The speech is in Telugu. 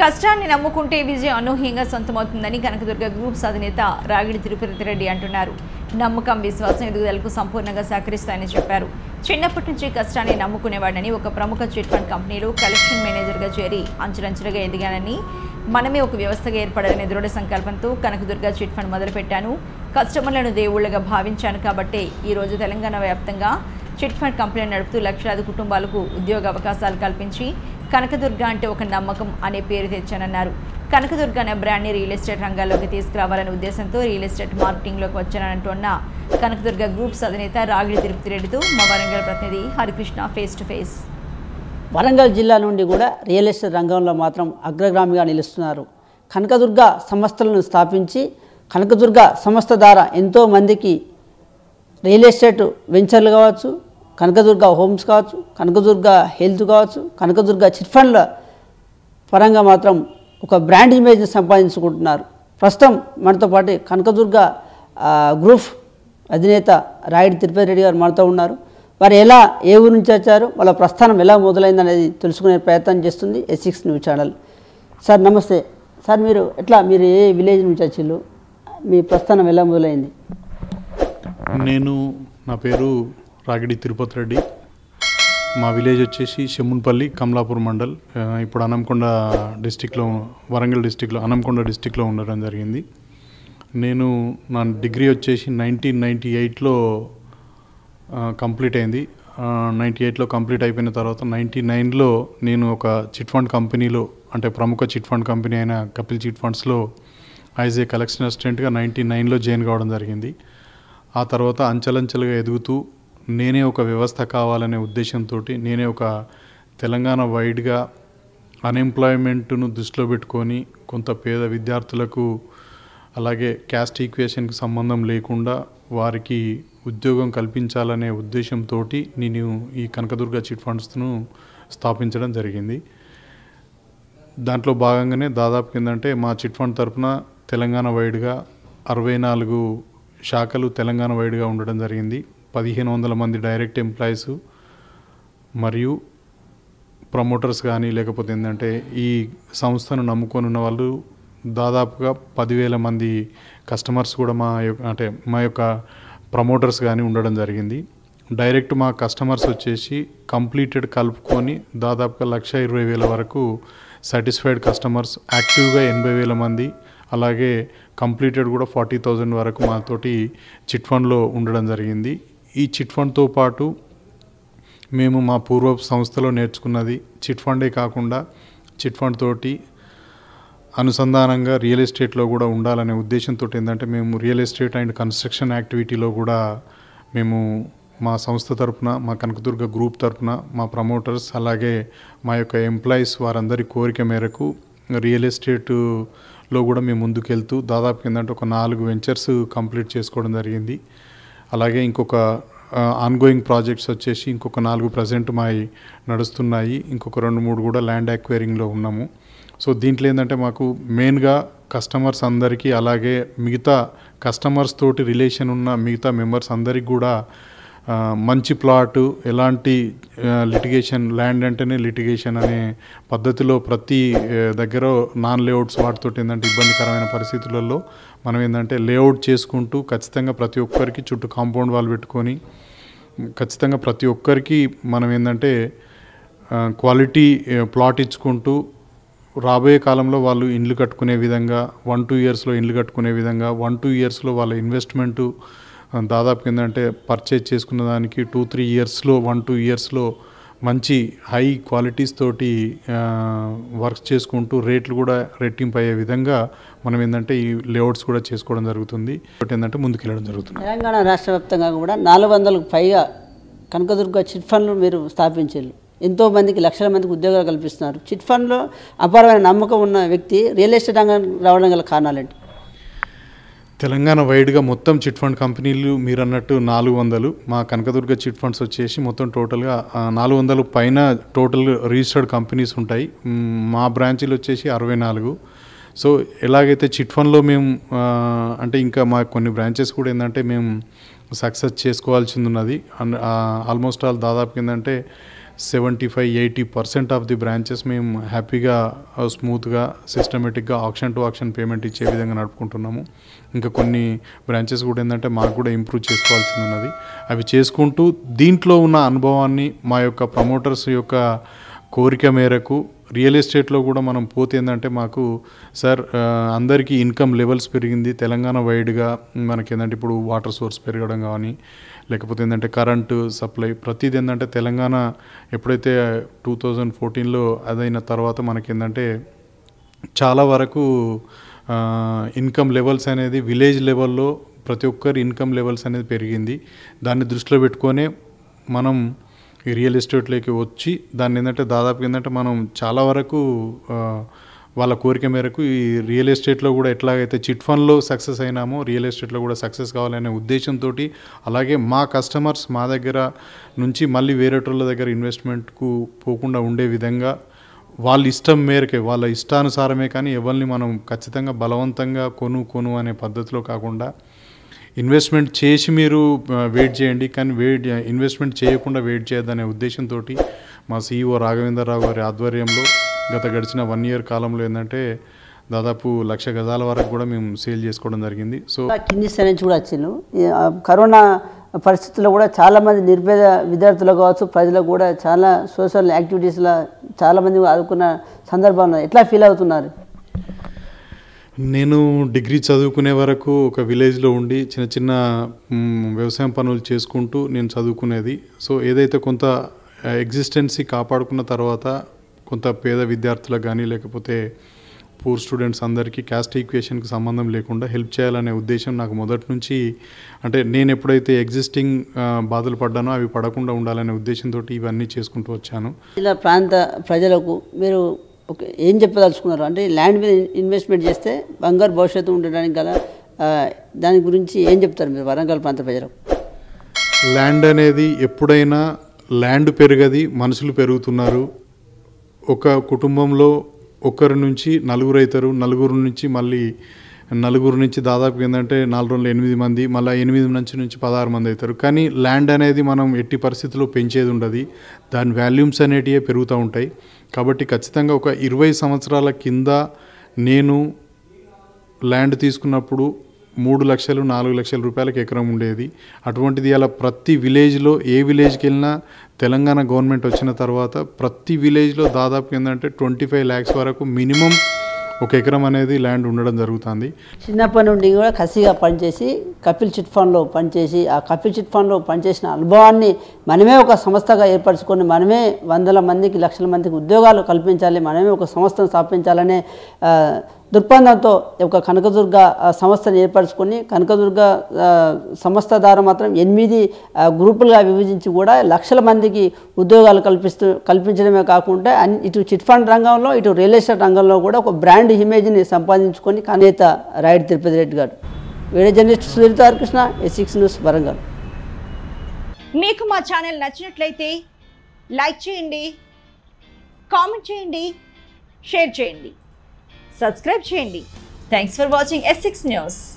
కష్టాన్ని నమ్ముకుంటే విజయం అనూహ్యంగా సొంతమవుతుందని కనకదుర్గ గ్రూప్స్ అధినేత రాగిడి తిరుపతి రెడ్డి అంటున్నారు నమ్మకం విశ్వాసం ఎదుగుదలకు సంపూర్ణంగా సహకరిస్తాయని చెప్పారు చిన్నప్పటి నుంచి కష్టాన్ని నమ్ముకునేవాడని ఒక ప్రముఖ చిట్ ఫండ్ కంపెనీలో కలెక్షన్ మేనేజర్గా చేరి అంచులంచులుగా ఎదిగానని మనమే ఒక వ్యవస్థగా ఏర్పడాలనే దృఢ సంకల్పంతో కనకదుర్గ చిట్ ఫండ్ మొదలుపెట్టాను కస్టమర్లను దేవుళ్లుగా భావించాను కాబట్టే ఈరోజు తెలంగాణ వ్యాప్తంగా చిట్ ఫండ్ కంపెనీ నడుపుతూ లక్షలాది కుటుంబాలకు ఉద్యోగ అవకాశాలు కల్పించి కనకదుర్గ అంటే ఒక నమ్మకం అనే పేరు తెచ్చానన్నారు కనకదుర్గ అనే బ్రాండ్ని రియల్ ఎస్టేట్ రంగాల్లోకి తీసుకురావాలనే ఉద్దేశంతో రియల్ ఎస్టేట్ మార్కెటింగ్లోకి వచ్చానంటున్న కనకదుర్గ గ్రూప్స్ అధినేత రాగిడి తిరుపతి రెడ్డితో మా వరంగల్ ప్రతినిధి Harikrishna face to face Warangal జిల్లా నుండి కూడా రియల్ ఎస్టేట్ రంగంలో మాత్రం అగ్రగామిగా నిలుస్తున్నారు కనకదుర్గ సంస్థలను స్థాపించి కనకదుర్గ సంస్థ ద్వారా ఎంతో మందికి రియల్ ఎస్టేట్ వెంచర్లు కావచ్చు కనకదుర్గ హోమ్స్ కావచ్చు కనకదుర్గ హెల్త్ కావచ్చు కనకదుర్గ చిట్ ఫండ్ల పరంగా మాత్రం ఒక బ్రాండ్ ఇమేజ్ని సంపాదించుకుంటున్నారు ప్రస్తుతం మనతో పాటు కనకదుర్గ ఆ, గ్రూప్ అధినేత రాయుడు తిరుపతి రెడ్డి గారు మనతో ఉన్నారు వారు ఎలా ఏ ఊరు నుంచి వచ్చారు వాళ్ళ ప్రస్థానం ఎలా మొదలైంది అనేది తెలుసుకునే ప్రయత్నం చేస్తుంది S six news channel sir నమస్తే సార్ మీరు ఎట్లా మీరు ఏ విలేజ్ నుంచి వచ్చిళ్ళు మీ ప్రస్థానం ఎలా మొదలైంది నేను నా పేరు రాగిడి తిరుపతి రెడ్డి మా విలేజ్ వచ్చేసి షెమ్మున్పల్లి కమలాపూర్ మండల్ ఆ, ఇప్పుడు అనంకొండ డిస్టిక్లో వరంగల్ డిస్టిక్లో అనంకొండ డిస్టిక్లో ఉండడం జరిగింది నేను నా డిగ్రీ వచ్చేసి నైన్టీన్ నైంటీ ఎయిట్లో కంప్లీట్ అయింది నైంటీ ఎయిట్లో కంప్లీట్ అయిపోయిన తర్వాత నైంటీ నైన్లో నేను ఒక చిట్ ఫండ్ కంపెనీలో అంటే ప్రముఖ చిట్ ఫండ్ కంపెనీ అయిన కపిల్ చిట్ ఫండ్స్లో యాజ్ ఏ కలెక్షన్ అసిస్టెంట్గా నైంటీ నైన్లో జాయిన్ కావడం జరిగింది ఆ తర్వాత అంచెలంచెలుగా ఎదుగుతూ నేనే ఒక వ్యవస్థ కావాలనే ఉద్దేశంతో నేనే ఒక తెలంగాణ వైడ్గా అన్ఎంప్లాయ్మెంట్ను దృష్టిలో పెట్టుకొని కొంత పేద విద్యార్థులకు అలాగే క్యాస్ట్ ఈక్వేషన్కి సంబంధం లేకుండా వారికి ఉద్యోగం కల్పించాలనే ఉద్దేశంతో నేను ఈ కనకదుర్గ చిట్ ఫండ్స్ను స్థాపించడం జరిగింది దాంట్లో భాగంగానే దాదాపు ఏంటంటే మా చిట్ ఫండ్ తరపున తెలంగాణ వైడ్గా అరవై నాలుగు శాఖలు తెలంగాణ వైడ్గా ఉండడం జరిగింది పదిహేను వందల మంది డైరెక్ట్ ఎంప్లాయీస్ మరియు ప్రమోటర్స్ కానీ లేకపోతే ఏంటంటే ఈ సంస్థను నమ్ముకొని ఉన్న వాళ్ళు దాదాపుగా పదివేల మంది కస్టమర్స్ కూడా మా యొక్క అంటే మా యొక్క ప్రమోటర్స్ కానీ ఉండడం జరిగింది డైరెక్ట్ మా కస్టమర్స్ వచ్చేసి కంప్లీటెడ్ కలుపుకొని దాదాపుగా లక్ష ఇరవై వేల వరకు సాటిస్ఫైడ్ కస్టమర్స్ యాక్టివ్గా ఎనభై వేల మంది అలాగే కంప్లీటెడ్ కూడా ఫార్టీ థౌజండ్ వరకు మాతోటి చిట్ ఫండ్లో ఉండడం జరిగింది ఈ చిట్ ఫండ్తో పాటు మేము మా పూర్వ సంస్థలో నేర్చుకున్నది చిట్ ఫండే కాకుండా చిట్ ఫండ్ తోటి అనుసంధానంగా రియల్ ఎస్టేట్లో కూడా ఉండాలనే ఉద్దేశంతో ఏంటంటే మేము రియల్ ఎస్టేట్ అండ్ కన్స్ట్రక్షన్ యాక్టివిటీలో కూడా మేము మా సంస్థ తరపున మా కనకదుర్గ గ్రూప్ తరపున మా ప్రమోటర్స్ అలాగే మా యొక్క ఎంప్లాయీస్ వారందరి కోరిక మేరకు రియల్ ఎస్టేట్లో కూడా మేము ముందుకెళ్తూ దాదాపు ఏంటంటే ఒక నాలుగు వెంచర్స్ కంప్లీట్ చేసుకోవడం జరిగింది అలాగే ఇంకొక ఆన్గోయింగ్ ప్రాజెక్ట్స్ వచ్చేసి ఇంకొక నాలుగు ప్రజెంట్ మా నడుస్తున్నాయి ఇంకొక రెండు మూడు కూడా ల్యాండ్ అక్వైరింగ్లో ఉన్నాము సో దీంట్లో ఏంటంటే మాకు మెయిన్గా కస్టమర్స్ అందరికీ అలాగే మిగతా కస్టమర్స్ తోటి రిలేషన్ ఉన్న మిగతా మెంబర్స్ అందరికీ కూడా ఆ, మంచి ప్లాట్ ఎలాంటి లిటిగేషన్ ల్యాండ్ అంటేనే లిటిగేషన్ అనే పద్ధతిలో ప్రతి ఆ, దగ్గర నాన్ లేఅవుట్స్ వాటితోటి ఏంటంటే ఇబ్బందికరమైన పరిస్థితులలో మనం ఏంటంటే లేఅవుట్ చేసుకుంటూ ఖచ్చితంగా ప్రతి ఒక్కరికి చుట్టూ కాంపౌండ్ వాల్ పెట్టుకొని ఖచ్చితంగా ప్రతి ఒక్కరికి మనం ఏంటంటే ఆ, క్వాలిటీ ఆ, ప్లాట్ ఇచ్చుకుంటూ రాబోయే కాలంలో వాళ్ళు ఇండ్లు కట్టుకునే విధంగా వన్ టూ ఇయర్స్లో ఇండ్లు కట్టుకునే విధంగా వన్ టూ ఇయర్స్లో వాళ్ళ ఇన్వెస్ట్మెంటు ఆ, దాదాపు ఏంటంటే పర్చేజ్ చేసుకున్న దానికి టూ త్రీ ఇయర్స్లో వన్ టూ ఇయర్స్లో మంచి హై క్వాలిటీస్ తోటి వర్క్ చేసుకుంటూ రేట్లు కూడా రెట్టింపు అయ్యే విధంగా మనం ఏంటంటే ఈ లేఅవుట్స్ కూడా చేసుకోవడం జరుగుతుంది ఒకటి ఏంటంటే ముందుకెళ్ళడం జరుగుతుంది తెలంగాణ రాష్ట్ర వ్యాప్తంగా కూడా నాలుగు వందలకు పైగా కనకదుర్గ చిట్ ఫండ్లు మీరు స్థాపించారు ఎంతో మందికి లక్షల మందికి ఉద్యోగాలు కల్పిస్తున్నారు చిట్ ఫండ్లో అపారమైన నమ్మకం ఉన్న వ్యక్తి రియల్ ఎస్టేట్ రంగం రావడం గల కారణాలేంటి తెలంగాణ వైడ్గా మొత్తం చిట్ ఫండ్ కంపెనీలు మీరు అన్నట్టు నాలుగు వందలు మా కనకదుర్గ చిట్ ఫండ్స్ వచ్చేసి మొత్తం టోటల్గా నాలుగు వందలు పైన టోటల్ రిజిస్టర్డ్ కంపెనీస్ ఉంటాయి మ్, మా బ్రాంచీలు వచ్చేసి అరవై నాలుగు సో ఎలాగైతే చిట్ ఫండ్లో మేము ఆ, అంటే ఇంకా మా కొన్ని బ్రాంచెస్ కూడా ఏంటంటే మేము సక్సెస్ చేసుకోవాల్సింది ఉన్నది ఆల్మోస్ట్ ఆల్ దాదాపు ఏంటంటే seventy five eighty percent of the branches మేము హ్యాపీగా స్మూత్గా సిస్టమేటిక్గా ఆప్షన్ టు ఆప్షన్ పేమెంట్ ఇచ్చే విధంగా నడుపుకుంటున్నాము ఇంకా కొన్ని బ్రాంచెస్ కూడా ఏంటంటే మాకు కూడా ఇంప్రూవ్ చేసుకోవాల్సింది ఉన్నది అవి చేసుకుంటూ దీంట్లో ఉన్న అనుభవాన్ని మా యొక్క ప్రమోటర్స్ యొక్క కోరిక మేరకు రియల్ ఎస్టేట్లో కూడా మనం పోతే ఏంటంటే మాకు సార్ ఆ, అందరికీ ఇన్కమ్ లెవెల్స్ పెరిగింది తెలంగాణ వైడ్గా మనకి ఏంటంటే ఇప్పుడు వాటర్ సోర్స్ పెరగడం కానీ లేకపోతే ఏంటంటే కరెంటు సప్లై ప్రతిదీ ఏంటంటే తెలంగాణ ఎప్పుడైతే టూ థౌజండ్ ఫోర్టీన్లో అదైన తర్వాత మనకి ఏంటంటే చాలా వరకు ఇన్కమ్ లెవెల్స్ అనేది విలేజ్ లెవెల్లో ప్రతి ఒక్కరి ఇన్కమ్ లెవెల్స్ అనేది పెరిగింది దాన్ని దృష్టిలో పెట్టుకొనే మనం ఈ రియల్ ఎస్టేట్లోకి వచ్చి దాన్ని ఏంటంటే దాదాపు ఏంటంటే మనం చాలా వరకు ఆ, వాళ్ళ కోరిక మేరకు ఈ రియల్ ఎస్టేట్లో కూడా ఎట్లాగైతే చిట్ ఫండ్లో సక్సెస్ అయినామో రియల్ ఎస్టేట్లో కూడా సక్సెస్ కావాలనే ఉద్దేశంతో అలాగే మా కస్టమర్స్ మా దగ్గర నుంచి మళ్ళీ వేరేటోళ్ళ దగ్గర ఇన్వెస్ట్మెంట్కు పోకుండా ఉండే విధంగా వాళ్ళ ఇష్టం మేరకే వాళ్ళ ఇష్టానుసారమే కానీ ఎవరిని మనం ఖచ్చితంగా బలవంతంగా కొను కొను అనే పద్ధతిలో కాకుండా ఇన్వెస్ట్మెంట్ చేసి మీరు ఆ, వెయిట్ చేయండి కానీ వెయిట్ ఇన్వెస్ట్మెంట్ చేయకుండా వెయిట్ చేయొద్దనే ఉద్దేశంతో మా సీఈఓ రాఘవేంద్రరావు గారి ఆధ్వర్యంలో గత గడిచిన వన్ ఇయర్ కాలంలో ఏంటంటే దాదాపు లక్ష గజాల వరకు కూడా మేము సేల్ చేసుకోవడం జరిగింది సో కింది స్థాయి నుంచి కూడా వచ్చిండు ఈ, ఆ, కరోనా పరిస్థితుల్లో కూడా చాలామంది నిర్భేద విద్యార్థులు కావచ్చు ప్రజలకు కూడా చాలా సోషల్ యాక్టివిటీస్లో చాలామంది ఆదుకున్న సందర్భంలో ఎట్లా ఫీల్ అవుతున్నారు నేను డిగ్రీ చదువుకునే వరకు ఒక విలేజ్లో ఉండి చిన్న చిన్న మ్, వ్యవసాయం పనులు చేసుకుంటూ నేను చదువుకునేది సో ఏదైతే కొంత ఎగ్జిస్టెన్సీ కాపాడుకున్న తర్వాత కొంత పేద విద్యార్థులకు కానీ లేకపోతే పూర్ స్టూడెంట్స్ అందరికీ క్యాస్ట్ ఈక్వేషన్కి సంబంధం లేకుండా హెల్ప్ చేయాలనే ఉద్దేశం నాకు మొదటి నుంచి అంటే నేను ఎప్పుడైతే ఎగ్జిస్టింగ్ బాధలు పడ్డానో అవి పడకుండా ఉండాలనే ఉద్దేశంతో ఇవన్నీ చేసుకుంటూ వచ్చాను ఇలా ప్రాంత ప్రజలకు మీరు ఒక ఏం చెప్పదలుచుకున్నారు అంటే ల్యాండ్ మీద ఇన్వెస్ట్మెంట్ చేస్తే బంగారు భవిష్యత్తు ఉండడానికి గల ఆ, దాని గురించి ఏం చెప్తారు మీరు వరంగల్ ప్రాంత ప్రజలకు ల్యాండ్ అనేది ఎప్పుడైనా ల్యాండ్ పెరగది మనుషులు పెరుగుతున్నారు ఒక కుటుంబంలో ఒకరి నుంచి నలుగురు అవుతారు నలుగురు నుంచి మళ్ళీ నలుగురు నుంచి దాదాపు ఏంటంటే నాలుగు రోజులు ఎనిమిది మంది మళ్ళీ ఎనిమిది నుంచి నుంచి పదహారు మంది అవుతారు కానీ ల్యాండ్ అనేది మనం ఎట్టి పరిస్థితుల్లో పెంచేది ఉండదు దాని వాల్యూమ్స్ అనేటివే పెరుగుతూ ఉంటాయి కాబట్టి ఖచ్చితంగా ఒక ఇరవై సంవత్సరాల కింద నేను ల్యాండ్ తీసుకున్నప్పుడు మూడు లక్షలు నాలుగు లక్షల రూపాయలకి ఎకరం ఉండేది అటువంటిది అలా ప్రతి విలేజ్లో ఏ విలేజ్కి వెళ్ళినా తెలంగాణ గవర్నమెంట్ వచ్చిన తర్వాత ప్రతి విలేజ్లో దాదాపు ఏంటంటే ట్వంటీ ఫైవ్ ల్యాక్స్ వరకు మినిమం ఒక ఎకరం అనేది ల్యాండ్ ఉండడం జరుగుతుంది చిన్నప్పటి నుండి కూడా కసిగా పనిచేసి కపిల్ చిట్ ఫండ్లో పనిచేసి ఆ కపిల్ చిట్ ఫండ్లో పనిచేసిన అనుభవాన్ని మనమే ఒక సంస్థగా ఏర్పరచుకొని మనమే వందల మందికి లక్షల మందికి ఉద్యోగాలు కల్పించాలి మనమే ఒక సంస్థను స్థాపించాలనే ఆ, దృక్పథంతో ఈ యొక్క కనకదుర్గ ఆ, సంస్థను ఏర్పరచుకొని కనకదుర్గ ఆ, సంస్థ ద్వారా మాత్రం ఎనిమిది ఆ, గ్రూపులుగా విభజించి కూడా లక్షల మందికి ఉద్యోగాలు కల్పిస్తూ కల్పించడమే కాకుండా అన్ని ఇటు చిట్ ఫండ్ రంగంలో ఇటు రియల్ ఎస్టేట్ రంగంలో కూడా ఒక బ్రాండ్ ఇమేజ్ని సంపాదించుకొని కనేత Rayudu Tirupati Reddy garu video journalist Sudheer Harikrishna S six news Warangal మీకు మా ఛానల్ నచ్చినట్లయితే లైక్ చేయండి కామెంట్ చేయండి షేర్ చేయండి సబ్స్క్రైబ్ చేయండి thanks for watching S six news